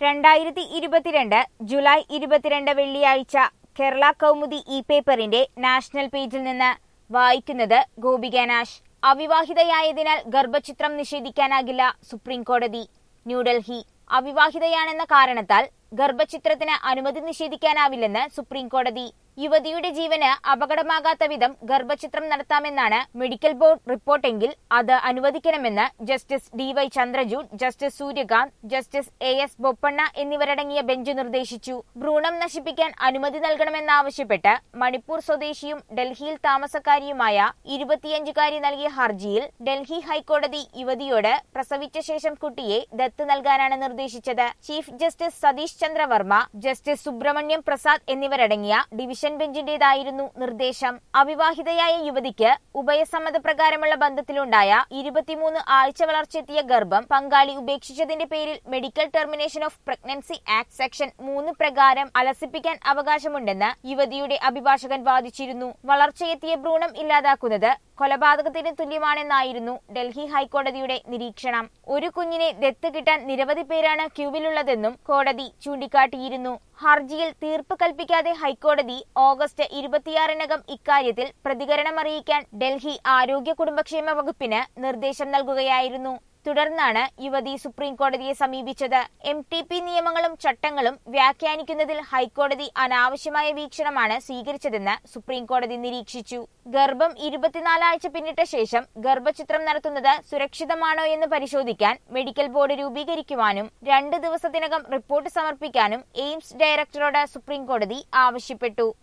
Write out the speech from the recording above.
രണ്ടായിരത്തി ഇരുപത്തിരണ്ട് ജൂലൈ ഇരുപത്തിരണ്ട് വെള്ളിയാഴ്ച കേരള കൗമുദി ഇ പേപ്പറിന്റെ നാഷണൽ പേജിൽ നിന്ന് വായിക്കുന്നത് ഗോപിക നാഷ് അവിവാഹിതയായതിനാൽ ഗർഭചിത്രം നിഷേധിക്കാനാകില്ല സുപ്രീം കോടതി ന്യൂഡൽഹി അവിവാഹിതയാണെന്ന കാരണത്താൽ ഗർഭചിത്രത്തിന് അനുമതി നിഷേധിക്കാനാവില്ലെന്ന് സുപ്രീം കോടതി യുവതിയുടെ ജീവന് അപകടമാകാത്ത വിധം ഗർഭചിത്രം നടത്താമെന്നാണ് മെഡിക്കൽ ബോർഡ് റിപ്പോർട്ടെങ്കിൽ അത് അനുവദിക്കണമെന്ന് justice D Y Chandrachud justice Suryakant justice A S Bopanna എന്നിവരടങ്ങിയ ബെഞ്ച് നിർദ്ദേശിച്ചു ഭ്രൂണം നശിപ്പിക്കാൻ അനുമതി നൽകണമെന്നാവശ്യപ്പെട്ട് മണിപ്പൂർ സ്വദേശിയും ഡൽഹിയിൽ താമസക്കാരിയുമായ ഇരുപത്തിയഞ്ചുകാരി നൽകിയ ഹർജിയിൽ ഡൽഹി ഹൈക്കോടതി യുവതിയോട് പ്രസവിച്ച ശേഷം കുട്ടിയെ ദത്ത് നൽകാനാണ് നിർദ്ദേശിച്ചത് chief justice Satish Chandra Varma justice Subrahmanyam Prasad എന്നിവരടങ്ങിയ ഡിവിഷൻ ബെഞ്ചിന്റേതായിരുന്നു നിർദ്ദേശം അവിവാഹിതയായ യുവതിക്ക് ഉഭയസമ്മതപ്രകാരമുള്ള ബന്ധത്തിലുണ്ടായ ഇരുപത്തിമൂന്ന് ആഴ്ച വളർച്ചെത്തിയ ഗർഭം പങ്കാളി ഉപേക്ഷിച്ചതിന്റെ പേരിൽ medical termination of pregnancy act section മൂന്ന് പ്രകാരം അലസിപ്പിക്കാൻ അവകാശമുണ്ടെന്ന് യുവതിയുടെ അഭിഭാഷകൻ വാദിച്ചിരുന്നു വളർച്ചയെത്തിയ ഭ്രൂണം ഇല്ലാതാക്കുന്നത് കൊലപാതകത്തിന് തുല്യമാണെന്നായിരുന്നു ഡൽഹി ഹൈക്കോടതിയുടെ നിരീക്ഷണം ഒരു കുഞ്ഞിനെ ദത്ത് കിട്ടാൻ നിരവധി പേരാണ് ക്യൂവിലുള്ളതെന്നും കോടതി ചൂണ്ടിക്കാട്ടിയിരുന്നു ഹർജിയിൽ തീർപ്പ് കൽപ്പിക്കാതെ ഹൈക്കോടതി ഓഗസ്റ്റ് ഇരുപത്തിയാറിനകം ഇക്കാര്യത്തിൽ പ്രതികരണമറിയിക്കാൻ ഡൽഹി ആരോഗ്യ കുടുംബക്ഷേമ വകുപ്പിന് നിർദ്ദേശം നൽകുകയായിരുന്നു തുടർന്നാണ് യുവതി സുപ്രീം കോടതിയെ സമീപിച്ചത് എം ടി പി നിയമങ്ങളും ചട്ടങ്ങളും വ്യാഖ്യാനിക്കുന്നതിൽ ഹൈക്കോടതി അനാവശ്യമായ വീക്ഷണമാണ് സ്വീകരിച്ചതെന്ന് സുപ്രീം കോടതി നിരീക്ഷിച്ചു ഗർഭം ഇരുപത്തിനാലാഴ്ച പിന്നിട്ട ശേഷം ഗർഭചിത്രം നടത്തുന്നത് സുരക്ഷിതമാണോ എന്ന് പരിശോധിക്കാൻ മെഡിക്കൽ ബോർഡ് രൂപീകരിക്കുവാനും രണ്ട് ദിവസത്തിനകം റിപ്പോർട്ട് സമർപ്പിക്കാനും എയിംസ് ഡയറക്ടറോട് സുപ്രീം കോടതി ആവശ്യപ്പെട്ടു